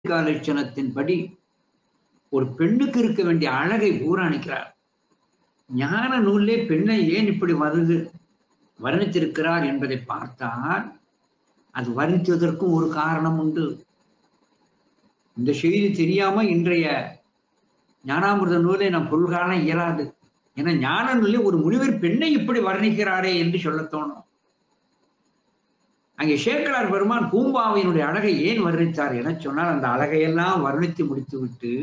லட்சணத்தின்படி ஒரு பெண்ணுக்கு இருக்க வேண்டிய அழகை பூராணிக்கிறார் ஞான நூலே பெண்ணை ஏன் இப்படி வருது வர்ணித்திருக்கிறார் என்பதை பார்த்தால் அது வர்ணித்ததற்கும் ஒரு காரணம் உண்டு இந்த செய்தி தெரியாம இன்றைய ஞானாமிர்த நூலை நாம் பொருள் காண இயலாது ஏன்னா ஞான நூலே ஒரு முனிவர் பெண்ணை இப்படி வர்ணிக்கிறாரே என்று சொல்ல தோணும் அங்கே சேக்கலார் பெருமான் பூம்பாவையினுடைய அழகை ஏன் வர்ணித்தார் என சொன்னால் அந்த அழகையெல்லாம் வர்ணித்து முடித்து விட்டு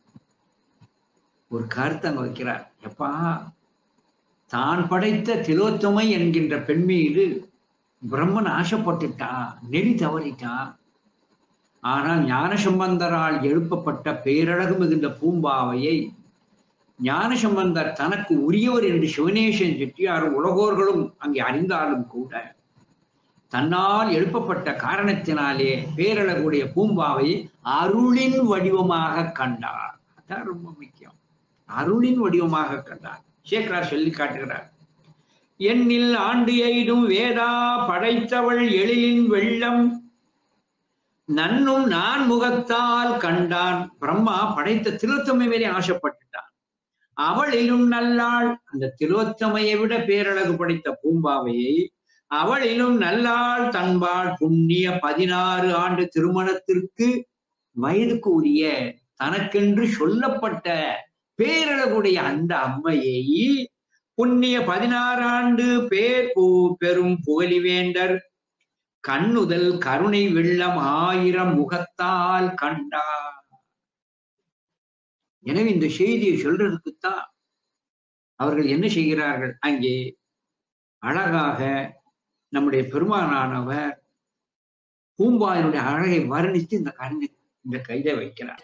ஒரு கருத்தை அங்க வைக்கிறார் எப்பா தான் படைத்த திலோத்தமை என்கின்ற பெண் மீது பிரம்மன் ஆசைப்பட்டுட்டான் நெறி தவறிட்டான் ஆனால் ஞான சம்பந்தரால் எழுப்பப்பட்ட பேரழகு மிகுந்த பூம்பாவையை ஞான சம்பந்தர் தனக்கு உரியவர் என்று சிவனேசன் செட்டியார் உலகோர்களும் அங்கே அறிந்தாலும் கூட தன்னால் எழுப்பப்பட்ட காரணத்தினாலே பேரழகுடைய பூம்பாவை அருளின் வடிவமாக கண்டார் அதான் ரொம்ப முக்கியம் அருளின் வடிவமாக கண்டார் சேக்கரார் சொல்லி காட்டுகிறார் எண்ணில் ஆண்டு எய்தும் வேதா படைத்தவள் எழிலின் வெள்ளம் நன்னும் நான் முகத்தால் கண்டான் பிரம்மா படைத்த திலோத்தமை மேலே ஆசைப்பட்டுட்டான் அவளிலும் நல்லாள் அந்த திலோத்தமையை விட பேரழகு படைத்த பூம்பாவையை அவளிலும் நல்லாள் தன்பாள் புண்ணிய பதினாறு ஆண்டு திருமணத்திற்கு வயதுக்கு உரிய தனக்கென்று சொல்லப்பட்ட பேரழகுடைய அந்த அம்மையை புண்ணிய பதினாறு ஆண்டு பேர் பூ பெரும் புகழி வேண்டர் கண்ணுதல் கருணை வெள்ளம் ஆயிரம் முகத்தால் கண்டார் எனவே இந்த செய்தியை சொல்றதுக்குத்தான் அவர்கள் என்ன செய்கிறார்கள் அங்கே அழகாக நம்முடைய பெருமானானவர் பூம்பாயினுடைய அழகை வர்ணித்து இந்த கண்ணை இந்த கைதை வைக்கிறார்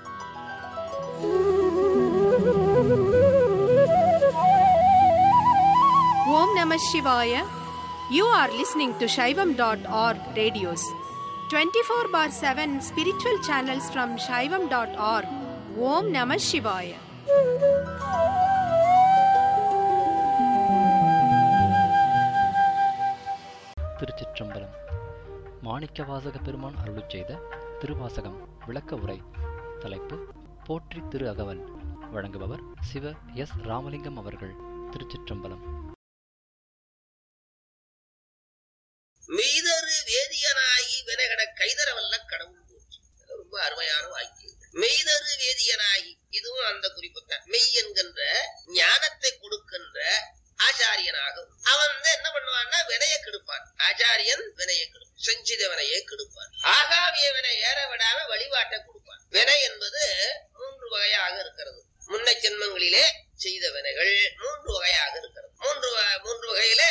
Om Namah Shivaya. You are listening to Shaivam.org radios. 24 bar 7 spiritual channels from Shaivam.org. Om Namah Shivaya. திருச்சிற்றம்பலம் மாணிக்கவாசக பெருமான் அருளுச் செய்த திருவாசகம் விளக்க உரை தலைப்பு போற்றி திரு அகவல் வழங்குபவர் சிவ எஸ் ராமலிங்கம் அவர்கள் திருச்சிற்றம்பலம் மெய்தரு வேதியனாகி வினகட கைதரவல்ல கடவுள் போச்சு ரொம்ப அருமையான வாக்கியம் மெய்தரு வேதியனாகி இதுவும் அந்த குறிப்பு தான் மெய் என்கின்ற ஞானத்தை கொடுக்கின்ற ஆச்சாரியனாகும் அவன் வந்து என்ன பண்ணுவான்னா வினைய கெடுப்பான் ஆச்சாரியன் வினைய கெடுப்பான் செஞ்சித வினையை கெடுப்பான் ஆகாமிய வினை ஏற விடாம வழிபாட்டை கொடுப்பான் வினை என்பது மூன்று வகையாக இருக்கிறது முன்ன ஜென்மங்களிலே செய்த வினைகள் மூன்று வகையாக இருக்கிறது மூன்று வ- மூன்று வகையில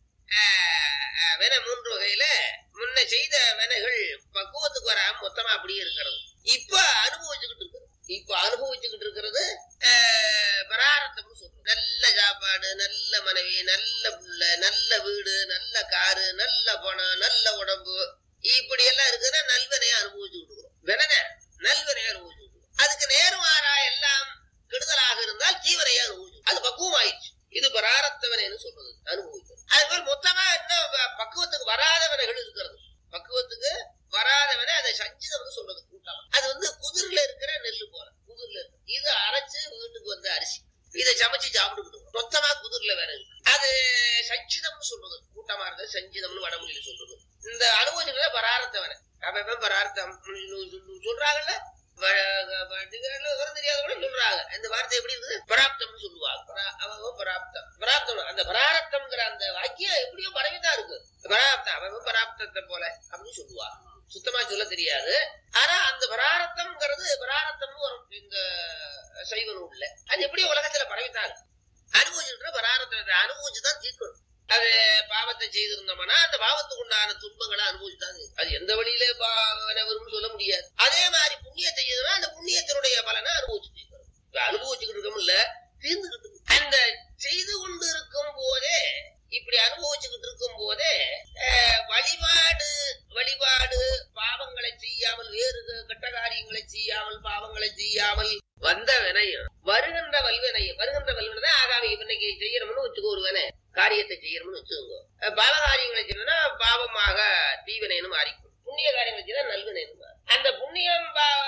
வினை மூன்று வகையில முன்ன செய்த வினைகள் பக்குவத்துக்கு வராம மொத்தமா அப்படியே இருக்கிறது இப்ப அனுபவிச்சுக்கிட்டு இருக்கிறது இப்ப அனுபவிச்சுக்கிட்டு இருக்கிறது ஆஹ், பராரத்தம்னு சொல்றோம் நல்ல சாப்பாடு நல்ல மனைவி நல்ல புள்ள நல்ல வீடு நல்ல காரு நல்ல பணம் நல்ல உடம்பு இப்படி எல்லாம் இருக்குன்னா நல்வினையை அனுபவிச்சுக்கிட்டு இருக்கிறோம் வினனை நல்வினையை அனுபவிச்சுக்கிட்டு இருக்கிறோம். அதுக்கு நேர்மாறா எல்லாம் கெடுதலாக இருந்தால் தீவனையை அனுபவிச்சு அது பக்குவம் ஆயிடுச்சு இது பராரத்தவனைன்னு சொல்றது அனுபவிக்கிறது அது மாதிரி மொத்தமா இன்னும் ப- பக்குவத்துக்கு வராதவனைகள் இருக்கிறது பக்குவத்துக்கு வராதவனை அதை சஞ்சிதம்னு சொல்றது கூட்டம் அது வந்து குதிரில இருக்கிற நெல்லு போல குதிரில இருக்கு இது அரைச்சு வீட்டுக்கு வந்த அரிசி இதை சமைச்சு சாப்பிட்டுக்கிட்டு மொத்தமா குதிரில வேற இருக்கு அது சஞ்சிதம்னு சொல்றது கூட்டமா இருந்தது சஞ்சிதம்னு வடமொழியில சொல்றது இந்த அனுபவத்துல பராரத்தவனை அப்ப பரார்த்தம் சொல்றாங்கல்ல வ- வ- இதுகள்ல விவரம் தெரியாதவங்க சொல்றாங்க இந்த வார்த்தை எப்படி இருக்குது பராப்தம்னு சொல்லுவாங்க பரா- அவன் பராப்தம் பராப்தம் அந்த பராரத்தம்ங்கிற அந்த வாக்கியம் எப்படியோ பரவிதான் இருக்கு பராப்தம் அவன் பராப்தத்தை போல அப்படின்னு சொல்லுவா சுத்தமா சொல்ல தெரியாது ஆனா அந்த பராரத்தம்ங்கிறது பராரத்தம்னு வரும் இந்த சைவ நூல்ல அது எப்படியோ உலகத்துல பரவிதான் இருக்கு அனுபவிச்சுட்டு பராரத்தை அனுபவிச்சுதான் தீர்க்கணும் அது பாவத்தை செய்திருந்தோம்னா அந்த பாவத்துக்கு உண்டான துன்பங்களை அனுபவிச்சுதான் அது எந்த வழியில பாவனை வரும்னு சொல்ல முடியாது அதே மாதிரி புண்ணியத்தை செய்தோம்னா அந்த புண்ணியத்தினுடைய பலனை அனுபவிச்சு தீர்க்கணும் இப்ப அனுபவிச்சுக்கிட்டு இருக்கோம்ல தீர்ந்துகிட்டு இருக்கு. அந்த செய்து கொண்டு இருக்கும் போதே இப்படி அனுபவிச்சுக்கிட்டு இருக்கும் போதே அஹ், வழிபாடு வழிபாடு பாவங்களை செய்யாமல் வேறு கெட்ட காரியங்களை செய்யாமல் பாவங்களை செய்யாமல் வந்த வினையும் வருகின்ற வல்வினையும் வருகின்ற வல்வினை ஆகாமி இன்னைக்கு செய்யணும்னு வச்சுக்கோ ஒரு வினை காரியத்தை செய்யணும்னு வச்சுக்கோங்க அஹ், பாவ காரியங்களை செய்யணும்னா பாவமாக தீவினைன்னு மாறிக்கும் புண்ணிய காரியங்களை செய்யணும் நல்வினைன்னு மாறும் அந்த புண்ணியம் பா-